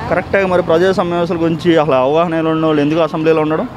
కరెక్ట్గా మరి ప్రజా సమస్యల గురించి అసలు అవగాహన ఉన్న వాళ్ళు ఎందుకు అసెంబ్లీలో ఉండడం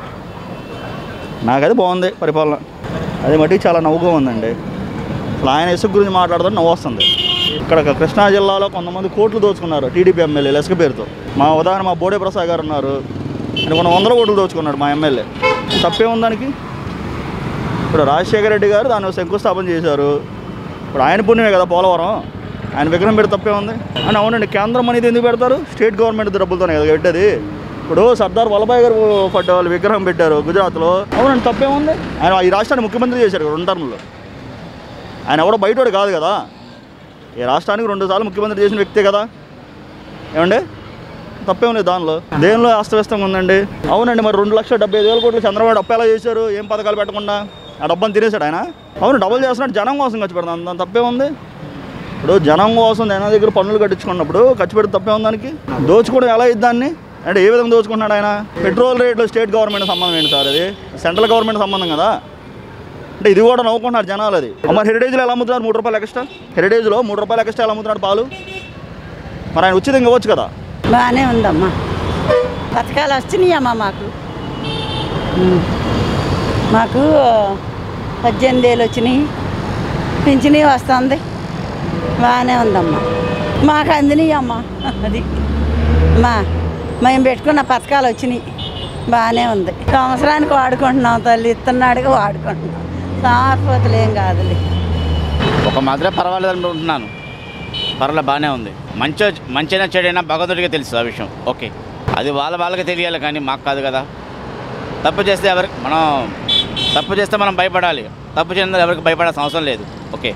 నాకైతే బాగుంది పరిపాలన అది మటుకు చాలా నవ్వుగా ఉందండి అసలు ఆయన ఇసుక గురించి మాట్లాడుతుంటే నవ్వు వస్తుంది ఇక్కడ కృష్ణా జిల్లాలో కొంతమంది కోట్లు దోచుకున్నారు టీడీపీ ఎమ్మెల్యేలు ఇసుక పేరుతో మా ఉదాహరణ మా బోడే ప్రసాద్ గారు ఉన్నారు ఆయన కొన్ని వందల కోట్లు దోచుకున్నాడు మా ఎమ్మెల్యే తప్పే ఉంది దానికి ఇప్పుడు రాజశేఖర రెడ్డి గారు దాన్ని శంకుస్థాపన చేశారు ఇప్పుడు ఆయన పుణ్యమే కదా పోలవరం ఆయన విగ్రహం పెడితే తప్పే ఉంది అని అవునండి కేంద్రం అనేది ఎందుకు పెడతారు స్టేట్ గవర్నమెంట్ డబ్బులతోనే కదా పెట్టేది ఇప్పుడు సర్దార్ వల్లభాయ్ గారు పట్టే వాళ్ళు విగ్రహం పెట్టారు గుజరాత్లో అవునండి తప్పే ఉంది ఆయన ఈ రాష్ట్రాన్ని ముఖ్యమంత్రి చేశారు కదా రెండు టర్మ్లో ఆయన ఎవడో బయటోడు కాదు కదా ఈ రాష్ట్రానికి రెండు సార్లు ముఖ్యమంత్రి చేసిన వ్యక్తే కదా ఏమండి తప్పేం లేదు దానిలో దేనిలో అస్తవ్యస్తంగా ఉందండి అవునండి మరి రెండు లక్షల డెబ్బై ఐదు వేల కోట్లు చంద్రబాబు అప్పు ఎలా చేశారు ఏం పథకాలు పెట్టకుండా ఆ డబ్బని తినేశాడు ఆయన అవును డబ్బులు చేస్తున్నాడు జనం కోసం ఖర్చు పెడతాం దాని తప్పే ఉంది ఇప్పుడు జనం కోసం జనం దగ్గర పన్నులు కట్టించుకున్నప్పుడు ఖర్చు పెడితే తప్పే ఉంది దానికి దోచుకోవడం ఎలా అయింది దాన్ని అంటే ఏ విధంగా దోచుకుంటున్నాడు ఆయన పెట్రోల్ రేట్లు స్టేట్ గవర్నమెంట్ సంబంధం ఏంటి సార్ అది సెంట్రల్ గవర్నమెంట్ సంబంధం కదా అంటే ఇది కూడా నవ్వుకుంటున్నారు జనాలు అది మరి హెరిటేజ్లో ఎలా అమ్ముతున్నారు మూడు రూపాయలు ఎక్స్ట్రా హెరిటేజ్లో మూడు రూపాయలు ఎక్స్ట్రా ఎలా అమ్ముతున్నాడు పాలు మరి ఆయన ఉచితంగా ఇవ్వచ్చు కదా బాగానే ఉందమ్మా పథకాలు వచ్చినాయమ్మా మాకు ఉమ్. మాకు పద్దెనిమిది ఏళ్ళు వచ్చినాయి పింఛనీ వస్తుంది బాగానే ఉందమ్మా మాకు అందినాయి అమ్మా అది మా మేము పెట్టుకున్న పథకాలు వచ్చినాయి బాగానే ఉంది సంవత్సరానికి వాడుకుంటున్నాం తల్లి ఇస్తున్నాడుగా వాడుకుంటున్నాం సంవత్సరాలు ఏం కాదులే ఒక మాదిరే పర్వాలేదు అనుకుంటున్నాను పర్వాలేదు బాగానే ఉంది మంచి మంచైనా చెడైనా భగవంతుడికి తెలుసు ఆ విషయం ఓకే అది వాళ్ళ వాళ్ళకి తెలియాలి కానీ మాకు కాదు కదా తప్పు చేస్తే ఎవరికి మనం తప్పు చేస్తే మనం భయపడాలి తప్పు చేయడం ఎవరికి భయపడాల్సిన అవసరం లేదు ఓకే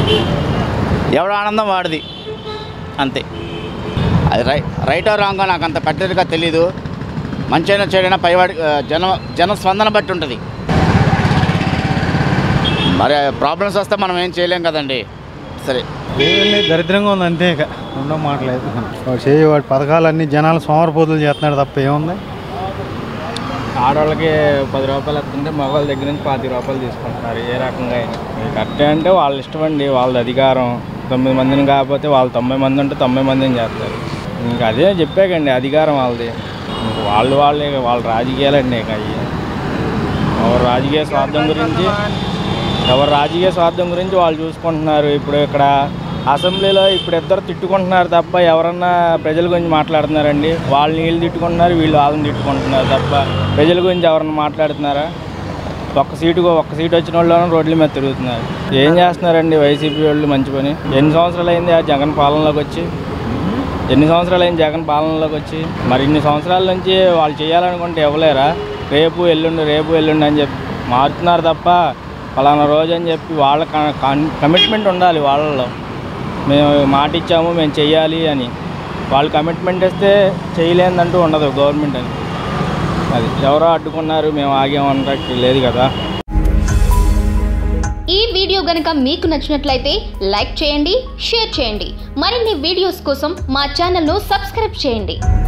ఎవడ ఆనందం వాడిది అంతే అది రై రైటో రాంగో నాకు అంత పెద్దదిగా తెలీదు మంచైనా చెడైనా పైవాడి ఆ, జన జన స్పందన బట్టి ఉంటుంది మరి ప్రాబ్లమ్స్ వస్తే మనం ఏం చేయలేం కదండి సరే ఏమీ దరిద్రంగా ఉంది అంతే ఇక రెండో మాటలేదు వాడు చేయి వాడి పథకాలన్నీ జనాలు సోమరపోతులు చేస్తున్నాడు తప్ప ఏముంది ఆడవాళ్ళకి పది రూపాయలు వస్తుంటే మగవాళ్ళ దగ్గర నుంచి పాతి రూపాయలు తీసుకుంటున్నారు ఏ రకంగా అయినా ఇది కరెక్టే అంటే వాళ్ళ ఇష్టం అండి వాళ్ళది అధికారం తొమ్మిది మందిని కాకపోతే వాళ్ళు తొంభై మంది ఉంటే తొంభై మందిని చేస్తారు ఇంకా అదే చెప్పాకండి అధికారం వాళ్ళది ఇంక వాళ్ళు వాళ్ళే వాళ్ళ రాజకీయాలండి ఇక అవి ఎవరు రాజకీయ స్వార్థం గురించి ఎవరు రాజకీయ స్వార్థం గురించి వాళ్ళు చూసుకుంటున్నారు ఇప్పుడు ఇక్కడ అసెంబ్లీలో ఇప్పుడు ఇద్దరు తిట్టుకుంటున్నారు తప్ప ఎవరన్నా ప్రజల గురించి మాట్లాడుతున్నారండి వాళ్ళు వీళ్ళు తిట్టుకుంటున్నారు వీళ్ళు వాళ్ళని తిట్టుకుంటున్నారు తప్ప ప్రజల గురించి ఎవరన్నా మాట్లాడుతున్నారా ఒక్క సీటు ఒక్క సీటు వచ్చిన వాళ్ళు రోడ్ల మీద తిరుగుతున్నారు ఏం చేస్తున్నారండి వైసీపీ వాళ్ళు మంచి పని ఎన్ని సంవత్సరాలు అయింది ఆ జగన్ పాలనలోకి వచ్చి ఎన్ని సంవత్సరాలు అయింది జగన్ పాలనలోకి వచ్చి మరి ఇన్ని సంవత్సరాల నుంచి వాళ్ళు చేయాలనుకుంటే ఇవ్వలేరా రేపు ఎల్లుండి రేపు ఎల్లుండి అని చెప్పి మారుతున్నారు తప్ప ఫలానా రోజు అని చెప్పి వాళ్ళ కమిట్మెంట్ ఉండాలి వాళ్ళలో మేము మాట ఇచ్చాము మేము చెయ్యాలి అని వాళ్ళు కమిట్మెంట్ ఇస్తే చేయలేదంటూ ఉండదు గవర్నమెంట్ అని అది ఎవరో అడ్డుకున్నారు మేము ఆగామన్నట్టు లేదు కదా ఈ వీడియో గనక మీకు నచ్చినట్లయితే లైక్ చేయండి షేర్ చేయండి మరిన్ని వీడియోస్ కోసం మా ఛానల్ను సబ్స్క్రైబ్ చేయండి